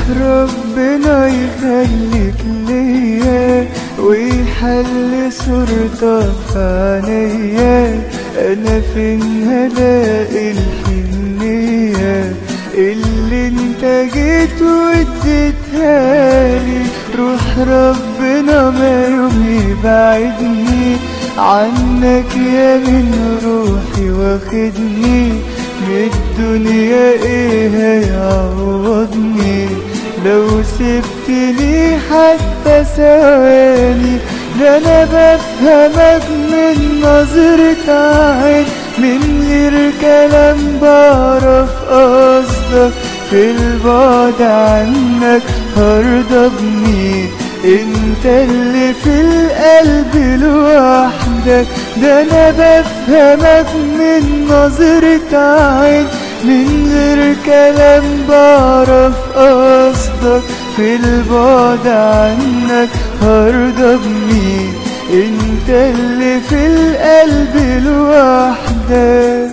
ربنا يخليك ليا ويحل صورتك في عينيا انا فين هلاقي الحنية اللي انت جيت واديتها لي روح ربنا ما يوم يبعدني عنك يا من روحي واخدني من الدنيا ايه هيعوضني لو سبتني حتى ثواني ده انا بفهمك من نظرة عين من غير كلام بعرف قصدك في البعد عنك هرضبني انت اللي في القلب لوحدك ده انا بفهمك من نظرة عين من غير كلام بعرف قصدك في البعد عنك هرضبني انت اللي في القلب لوحدك